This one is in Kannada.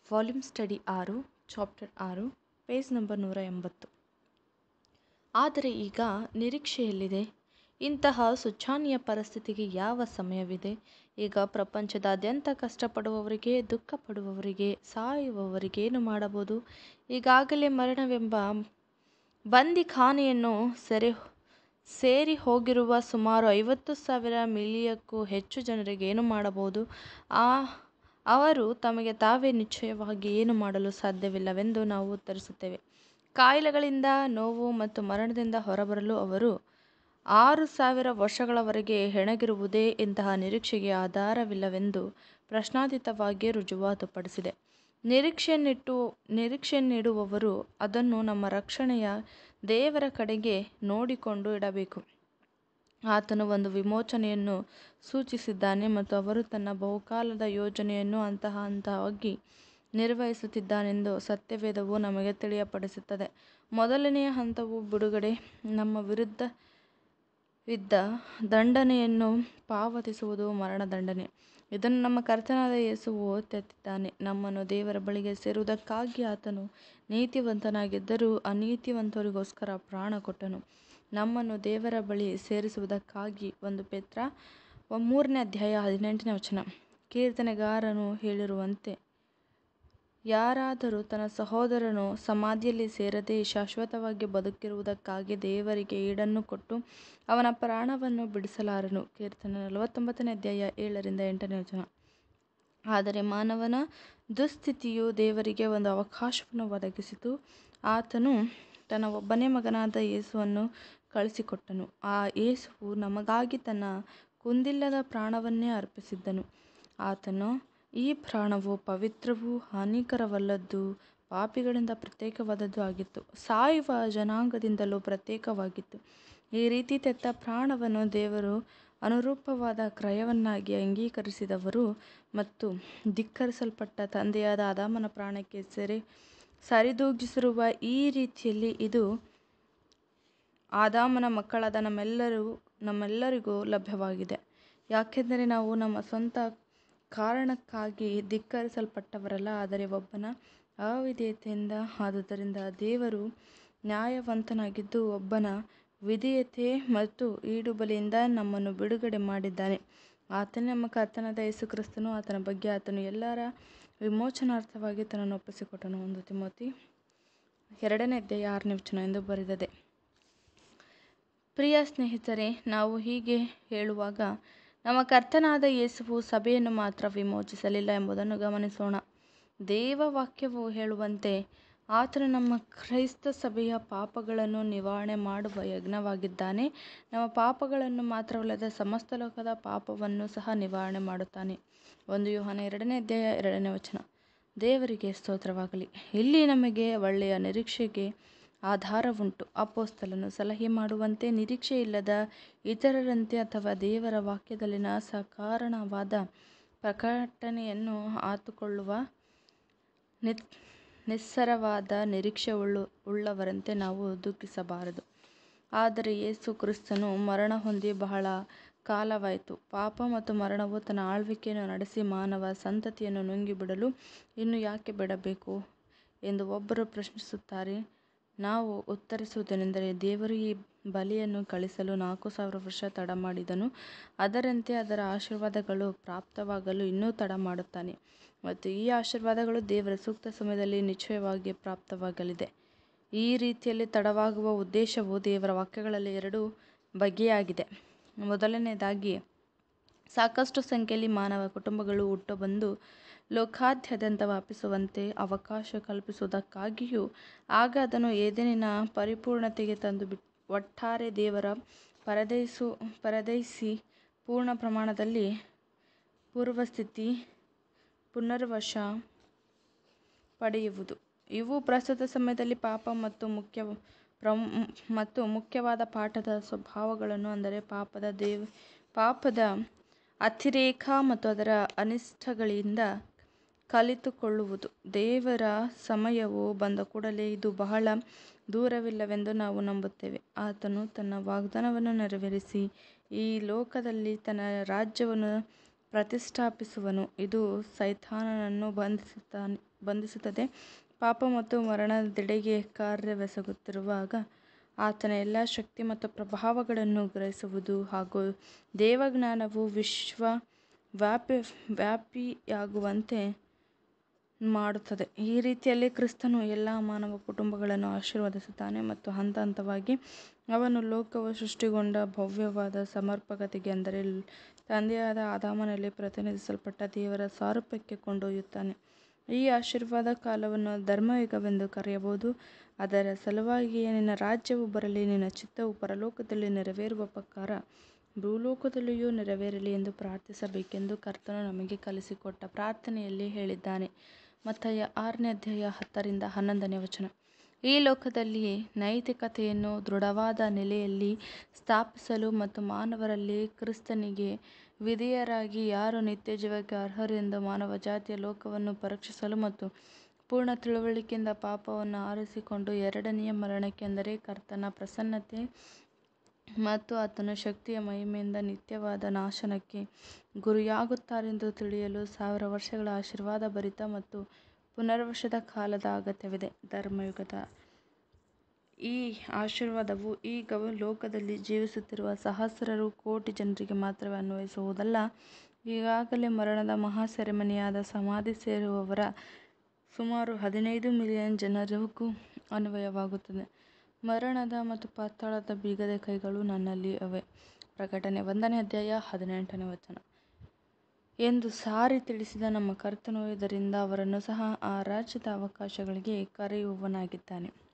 ವಾಲ್ಯೂಮ್ ಸ್ಟಡಿ ಆರು ಚಾಪ್ಟರ್ ಆರು ಪೇಜ್ ನಂಬರ್ ನೂರ ಎಂಬತ್ತು ಆದರೆ ಈಗ ನಿರೀಕ್ಷೆಯಲ್ಲಿದೆ ಇಂತಹ ಶೋಚನೀಯ ಪರಿಸ್ಥಿತಿಗೆ ಯಾವ ಸಮಯವಿದೆ ಈಗ ಪ್ರಪಂಚದಾದ್ಯಂತ ಕಷ್ಟಪಡುವವರಿಗೆ ದುಃಖಪಡುವವರಿಗೆ ಸಾಯುವವರಿಗೆ ಏನು ಮಾಡಬಹುದು ಈಗಾಗಲೇ ಮರಣವೆಂಬ ಬಂದಿಖಾನೆಯನ್ನು ಸೆರೆ ಸೇರಿ ಹೋಗಿರುವ ಸುಮಾರು ಐವತ್ತು ಸಾವಿರ ಮಿಲಿಯಕ್ಕೂ ಹೆಚ್ಚು ಜನರಿಗೆ ಏನು ಮಾಡಬಹುದು ಆ ಅವರು ತಮಗೆ ತಾವೇ ನಿಶ್ಚಯವಾಗಿ ಏನು ಮಾಡಲು ಸಾಧ್ಯವಿಲ್ಲವೆಂದು ನಾವು ಉತ್ತರಿಸುತ್ತೇವೆ ಕಾಯಿಲೆಗಳಿಂದ ನೋವು ಮತ್ತು ಮರಣದಿಂದ ಹೊರಬರಲು ಅವರು ಆರು ಸಾವಿರ ವರ್ಷಗಳವರೆಗೆ ಹೆಣಗಿರುವುದೇ ಇಂತಹ ನಿರೀಕ್ಷೆಗೆ ಆಧಾರವಿಲ್ಲವೆಂದು ಪ್ರಶ್ನಾತೀತವಾಗಿ ರುಜುವಾತುಪಡಿಸಿದೆ ನಿರೀಕ್ಷೆಯನ್ನಿಟ್ಟು ನಿರೀಕ್ಷೆಯನ್ನಿಡುವವರು ಅದನ್ನು ನಮ್ಮ ರಕ್ಷಣೆಯ ದೇವರ ಕಡೆಗೆ ನೋಡಿಕೊಂಡು ಇಡಬೇಕು ಆತನು ಒಂದು ವಿಮೋಚನೆಯನ್ನು ಸೂಚಿಸಿದ್ದಾನೆ ಮತ್ತು ಅವರು ತನ್ನ ಬಹುಕಾಲದ ಯೋಜನೆಯನ್ನು ಹಂತ ಹಂತವಾಗಿ ನಿರ್ವಹಿಸುತ್ತಿದ್ದಾನೆಂದು ಸತ್ಯವೇದವು ನಮಗೆ ತಿಳಿಯಪಡಿಸುತ್ತದೆ ಮೊದಲನೆಯ ಹಂತವು ಬಿಡುಗಡೆ ನಮ್ಮ ವಿರುದ್ಧವಿದ್ದ ದಂಡನೆಯನ್ನು ಪಾವತಿಸುವುದು ಮರಣದಂಡನೆ ಇದನ್ನು ನಮ್ಮ ಕರ್ತನಾದ ಯೇಸುವು ತೆತ್ತಿದ್ದಾನೆ ನಮ್ಮನ್ನು ದೇವರ ಬಳಿಗೆ ಸೇರುವುದಕ್ಕಾಗಿ ಆತನು ನೀತಿವಂತನಾಗಿದ್ದರೂ ಅನೀತಿವಂತರಿಗೋಸ್ಕರ ಪ್ರಾಣ ಕೊಟ್ಟನು ನಮ್ಮನ್ನು ದೇವರ ಬಳಿ ಸೇರಿಸುವುದಕ್ಕಾಗಿ ಒಂದು ಪೇತ್ರ ಮೂರನೇ ಅಧ್ಯಾಯ ಹದಿನೆಂಟನೇ ವಚನ ಕೀರ್ತನೆಗಾರನು ಹೇಳಿರುವಂತೆ ಯಾರಾದರೂ ತನ್ನ ಸಹೋದರನು ಸಮಾಧಿಯಲ್ಲಿ ಸೇರದೆ ಶಾಶ್ವತವಾಗಿ ಬದುಕಿರುವುದಕ್ಕಾಗಿ ದೇವರಿಗೆ ಈಡನ್ನು ಕೊಟ್ಟು ಅವನ ಪ್ರಾಣವನ್ನು ಬಿಡಿಸಲಾರನು ಕೀರ್ತನೆ ನಲವತ್ತೊಂಬತ್ತನೇ ಅಧ್ಯಾಯ ಏಳರಿಂದ ಎಂಟನೇ ವಚನ ಆದರೆ ಮಾನವನ ದುಸ್ಥಿತಿಯು ದೇವರಿಗೆ ಒಂದು ಅವಕಾಶವನ್ನು ಒದಗಿಸಿತು ಆತನು ತನ್ನ ಒಬ್ಬನೇ ಮಗನಾದ ಯೇಸುವನ್ನು ಕಳುಹಿಸಿಕೊಟ್ಟನು ಆ ಯೇಸುವು ನಮಗಾಗಿ ತನ್ನ ಕುಂದಿಲ್ಲದ ಪ್ರಾಣವನ್ನೇ ಅರ್ಪಿಸಿದ್ದನು ಆತನು ಈ ಪ್ರಾಣವು ಪವಿತ್ರವೂ ಹಾನಿಕರವಲ್ಲದ್ದು ಪಾಪಿಗಳಿಂದ ಪ್ರತ್ಯೇಕವಾದದ್ದು ಆಗಿತ್ತು ಸಾಯುವ ಜನಾಂಗದಿಂದಲೂ ಪ್ರತ್ಯೇಕವಾಗಿತ್ತು ಈ ರೀತಿ ತೆತ್ತ ಪ್ರಾಣವನ್ನು ದೇವರು ಅನುರೂಪವಾದ ಕ್ರಯವನ್ನಾಗಿ ಅಂಗೀಕರಿಸಿದವರು ಮತ್ತು ಧಿಕ್ಕರಿಸಲ್ಪಟ್ಟ ತಂದೆಯಾದ ಆದಾಮನ ಪ್ರಾಣಕ್ಕೆ ಸೆರೆ ಸರಿದೂಗಿಸಿರುವ ಈ ರೀತಿಯಲ್ಲಿ ಇದು ಆದಾಮನ ಮಕ್ಕಳಾದ ನಮ್ಮೆಲ್ಲರೂ ನಮ್ಮೆಲ್ಲರಿಗೂ ಲಭ್ಯವಾಗಿದೆ ಯಾಕೆಂದರೆ ನಾವು ನಮ್ಮ ಸ್ವಂತ ಕಾರಣಕ್ಕಾಗಿ ಧಿಕ್ಕರಿಸಲ್ಪಟ್ಟವರಲ್ಲ ಆದರೆ ಒಬ್ಬನ ಅವಿಧೇಯತೆಯಿಂದ ಆದುದರಿಂದ ದೇವರು ನ್ಯಾಯವಂತನಾಗಿದ್ದು ಒಬ್ಬನ ವಿಧೇಯತೆ ಮತ್ತು ಈಡುಬಲಿಯಿಂದ ನಮ್ಮನ್ನು ಬಿಡುಗಡೆ ಮಾಡಿದ್ದಾನೆ ಆತನೇ ನಮ್ಮ ಕರ್ತನಾದ ಯೇಸು ಕ್ರಿಸ್ತನು ಆತನ ಬಗ್ಗೆ ಆತನು ಎಲ್ಲರ ವಿಮೋಚನಾರ್ಥವಾಗಿ ತನ್ನನ್ನು ಒಪ್ಪಿಸಿಕೊಟ್ಟನು ಒಂದು ತಿಮೋತಿ ಎರಡನೇ ಅಧ್ಯಾಯ ಆರನೇ ವಚನ ಎಂದು ಬರೆದಿದೆ ಪ್ರಿಯ ಸ್ನೇಹಿತರೆ ನಾವು ಹೀಗೆ ಹೇಳುವಾಗ ನಮ್ಮ ಕರ್ತನಾದ ಯೇಸುವು ಸಭೆಯನ್ನು ಮಾತ್ರ ವಿಮೋಚಿಸಲಿಲ್ಲ ಎಂಬುದನ್ನು ಗಮನಿಸೋಣ ದೇವವಾಕ್ಯವು ಹೇಳುವಂತೆ ಆತನು ನಮ್ಮ ಕ್ರೈಸ್ತ ಸಭೆಯ ಪಾಪಗಳನ್ನು ನಿವಾರಣೆ ಮಾಡುವ ಯಜ್ಞವಾಗಿದ್ದಾನೆ ನಮ್ಮ ಪಾಪಗಳನ್ನು ಮಾತ್ರವಲ್ಲದೆ ಸಮಸ್ತ ಲೋಕದ ಪಾಪವನ್ನು ಸಹ ನಿವಾರಣೆ ಮಾಡುತ್ತಾನೆ ಒಂದು ಯೋಹಾನ ಎರಡನೇ ಅಧ್ಯಾಯ ಎರಡನೇ ವಚನ ದೇವರಿಗೆ ಸ್ತೋತ್ರವಾಗಲಿ ಇಲ್ಲಿ ನಮಗೆ ಒಳ್ಳೆಯ ನಿರೀಕ್ಷೆಗೆ ಆಧಾರವುಂಟು ಅಪೋಸ್ತಲನು ಸಲಹೆ ಮಾಡುವಂತೆ ನಿರೀಕ್ಷೆ ಇಲ್ಲದ ಇತರರಂತೆ ಅಥವಾ ದೇವರ ವಾಕ್ಯದಲ್ಲಿನ ಸಕಾರಣವಾದ ಪ್ರಕಟಣೆಯನ್ನು ಆತುಕೊಳ್ಳುವ ನಿತ್ ನಿಸ್ಸರವಾದ ನಿರೀಕ್ಷೆ ಉಳ್ಳು ಉಳ್ಳವರಂತೆ ನಾವು ದುಃಖಿಸಬಾರದು ಆದರೆ ಯೇಸು ಕ್ರಿಸ್ತನು ಮರಣ ಹೊಂದಿ ಬಹಳ ಕಾಲವಾಯಿತು ಪಾಪ ಮತ್ತು ಮರಣವು ತನ್ನ ಆಳ್ವಿಕೆಯನ್ನು ನಡೆಸಿ ಮಾನವ ಸಂತತಿಯನ್ನು ನುಂಗಿಬಿಡಲು ಇನ್ನು ಯಾಕೆ ಬಿಡಬೇಕು ಎಂದು ಒಬ್ಬರು ಪ್ರಶ್ನಿಸುತ್ತಾರೆ ನಾವು ಉತ್ತರಿಸುವುದೇನೆಂದರೆ ದೇವರು ಈ ಬಲಿಯನ್ನು ಕಳಿಸಲು ನಾಲ್ಕು ಸಾವಿರ ವರ್ಷ ತಡ ಮಾಡಿದನು ಅದರಂತೆ ಅದರ ಆಶೀರ್ವಾದಗಳು ಪ್ರಾಪ್ತವಾಗಲು ಇನ್ನೂ ತಡ ಮಾಡುತ್ತಾನೆ ಮತ್ತು ಈ ಆಶೀರ್ವಾದಗಳು ದೇವರ ಸೂಕ್ತ ಸಮಯದಲ್ಲಿ ನಿಶ್ಚಯವಾಗಿ ಪ್ರಾಪ್ತವಾಗಲಿದೆ ಈ ರೀತಿಯಲ್ಲಿ ತಡವಾಗುವ ಉದ್ದೇಶವು ದೇವರ ವಾಕ್ಯಗಳಲ್ಲಿ ಎರಡು ಬಗೆಯಾಗಿದೆ ಮೊದಲನೆಯದಾಗಿ ಸಾಕಷ್ಟು ಸಂಖ್ಯೆಯಲ್ಲಿ ಮಾನವ ಕುಟುಂಬಗಳು ಹುಟ್ಟುಬಂದು ಲೋಕಾದ್ಯಂತ ವ್ಯಾಪಿಸುವಂತೆ ಅವಕಾಶ ಕಲ್ಪಿಸುವುದಕ್ಕಾಗಿಯೂ ಆಗ ಅದನ್ನು ಏದೇನಿನ ಪರಿಪೂರ್ಣತೆಗೆ ತಂದು ಬಿಟ್ಟು ಒಟ್ಟಾರೆ ದೇವರ ಪರದೈಸು ಪರದೈಸಿ ಪೂರ್ಣ ಪ್ರಮಾಣದಲ್ಲಿ ಪೂರ್ವಸ್ಥಿತಿ ಪುನರ್ವಶ ಪಡೆಯುವುದು ಇವು ಪ್ರಸ್ತುತ ಸಮಯದಲ್ಲಿ ಪಾಪ ಮತ್ತು ಮುಖ್ಯ ಪ್ರಮ್ ಮತ್ತು ಮುಖ್ಯವಾದ ಪಾಠದ ಸ್ವಭಾವಗಳನ್ನು ಅಂದರೆ ಪಾಪದ ದೇವ್ ಪಾಪದ ಅತಿರೇಕ ಮತ್ತು ಅದರ ಅನಿಷ್ಟಗಳಿಂದ ಕಲಿತುಕೊಳ್ಳುವುದು ದೇವರ ಸಮಯವು ಬಂದ ಕೂಡಲೇ ಇದು ಬಹಳ ದೂರವಿಲ್ಲವೆಂದು ನಾವು ನಂಬುತ್ತೇವೆ ಆತನು ತನ್ನ ವಾಗ್ದಾನವನ್ನು ನೆರವೇರಿಸಿ ಈ ಲೋಕದಲ್ಲಿ ತನ್ನ ರಾಜ್ಯವನ್ನು ಪ್ರತಿಷ್ಠಾಪಿಸುವನು ಇದು ಸೈತಾನನನ್ನು ಬಂಧಿಸುತ್ತಾನೆ ಬಂಧಿಸುತ್ತದೆ ಪಾಪ ಮತ್ತು ಮರಣದೆಡೆಗೆ ಕಾರ್ಯವೆಸಗುತ್ತಿರುವಾಗ ಆತನ ಎಲ್ಲ ಶಕ್ತಿ ಮತ್ತು ಪ್ರಭಾವಗಳನ್ನು ಗ್ರಹಿಸುವುದು ಹಾಗೂ ದೇವಜ್ಞಾನವು ವಿಶ್ವ ವ್ಯಾಪಿ ವ್ಯಾಪಿಯಾಗುವಂತೆ ಮಾಡುತ್ತದೆ ಈ ರೀತಿಯಲ್ಲಿ ಕ್ರಿಸ್ತನು ಎಲ್ಲ ಮಾನವ ಕುಟುಂಬಗಳನ್ನು ಆಶೀರ್ವದಿಸುತ್ತಾನೆ ಮತ್ತು ಹಂತ ಹಂತವಾಗಿ ಅವನು ಲೋಕವು ಸೃಷ್ಟಿಗೊಂಡ ಭವ್ಯವಾದ ಸಮರ್ಪಕತೆಗೆ ಅಂದರೆ ತಂದೆಯಾದ ಆದಾಮನಲ್ಲಿ ಪ್ರತಿನಿಧಿಸಲ್ಪಟ್ಟ ದೇವರ ಸಾರೂಪ್ಯಕ್ಕೆ ಕೊಂಡೊಯ್ಯುತ್ತಾನೆ ಈ ಆಶೀರ್ವಾದ ಕಾಲವನ್ನು ಧರ್ಮಯುಗವೆಂದು ಕರೆಯಬಹುದು ಅದರ ಸಲುವಾಗಿಯೇ ನಿನ್ನ ರಾಜ್ಯವು ಬರಲಿ ನಿನ್ನ ಚಿತ್ತವು ಪರಲೋಕದಲ್ಲಿ ನೆರವೇರುವ ಪ್ರಕಾರ ಭೂಲೋಕದಲ್ಲಿಯೂ ನೆರವೇರಲಿ ಎಂದು ಪ್ರಾರ್ಥಿಸಬೇಕೆಂದು ಕರ್ತನು ನಮಗೆ ಕಲಿಸಿಕೊಟ್ಟ ಪ್ರಾರ್ಥನೆಯಲ್ಲಿ ಹೇಳಿದ್ದಾನೆ ಮತ್ತಾಯ ಆರನೇ ಅಧ್ಯಾಯ ಹತ್ತರಿಂದ ಹನ್ನೊಂದನೇ ವಚನ ಈ ಲೋಕದಲ್ಲಿ ನೈತಿಕತೆಯನ್ನು ದೃಢವಾದ ನೆಲೆಯಲ್ಲಿ ಸ್ಥಾಪಿಸಲು ಮತ್ತು ಮಾನವರಲ್ಲಿ ಕ್ರಿಸ್ತನಿಗೆ ವಿಧೇಯರಾಗಿ ಯಾರು ನಿತ್ಯ ಜೀವಕ್ಕೆ ಅರ್ಹರೆಂದು ಮಾನವ ಜಾತಿಯ ಲೋಕವನ್ನು ಪರೀಕ್ಷಿಸಲು ಮತ್ತು ಪೂರ್ಣ ತಿಳುವಳಿಕೆಯಿಂದ ಪಾಪವನ್ನು ಆರಿಸಿಕೊಂಡು ಎರಡನೆಯ ಮರಣಕ್ಕೆ ಅಂದರೆ ಕರ್ತನ ಪ್ರಸನ್ನತೆ ಮತ್ತು ಆತನ ಶಕ್ತಿಯ ಮಹಿಮೆಯಿಂದ ನಿತ್ಯವಾದ ನಾಶನಕ್ಕೆ ಗುರಿಯಾಗುತ್ತಾರೆಂದು ತಿಳಿಯಲು ಸಾವಿರ ವರ್ಷಗಳ ಆಶೀರ್ವಾದ ಭರಿತ ಮತ್ತು ಪುನರ್ವಸದ ಕಾಲದ ಅಗತ್ಯವಿದೆ ಧರ್ಮಯುಗದ ಈ ಆಶೀರ್ವಾದವು ಈಗ ಲೋಕದಲ್ಲಿ ಜೀವಿಸುತ್ತಿರುವ ಸಹಸ್ರಾರು ಕೋಟಿ ಜನರಿಗೆ ಮಾತ್ರವೇ ಅನ್ವಯಿಸುವುದಲ್ಲ ಈಗಾಗಲೇ ಮರಣದ ಮಹಾ ಸೆರೆಮನಿಯಾದ ಸಮಾಧಿ ಸೇರುವವರ ಸುಮಾರು ಹದಿನೈದು ಮಿಲಿಯನ್ ಜನರಿಗೂ ಅನ್ವಯವಾಗುತ್ತದೆ ಮರಣದ ಮತ್ತು ಪಾತಾಳದ ಬೀಗದ ಕೈಗಳು ನನ್ನಲ್ಲಿ ಅವೆ ಪ್ರಕಟಣೆ ಒಂದನೇ ಅಧ್ಯಾಯ ಹದಿನೆಂಟನೇ ವಚನ ಎಂದು ಸಾರಿ ತಿಳಿಸಿದ ನಮ್ಮ ಕರ್ತನು ಇದರಿಂದ ಅವರನ್ನು ಸಹ ಆ ರಾಜ್ಯದ ಅವಕಾಶಗಳಿಗೆ ಕರೆಯುವವನಾಗಿದ್ದಾನೆ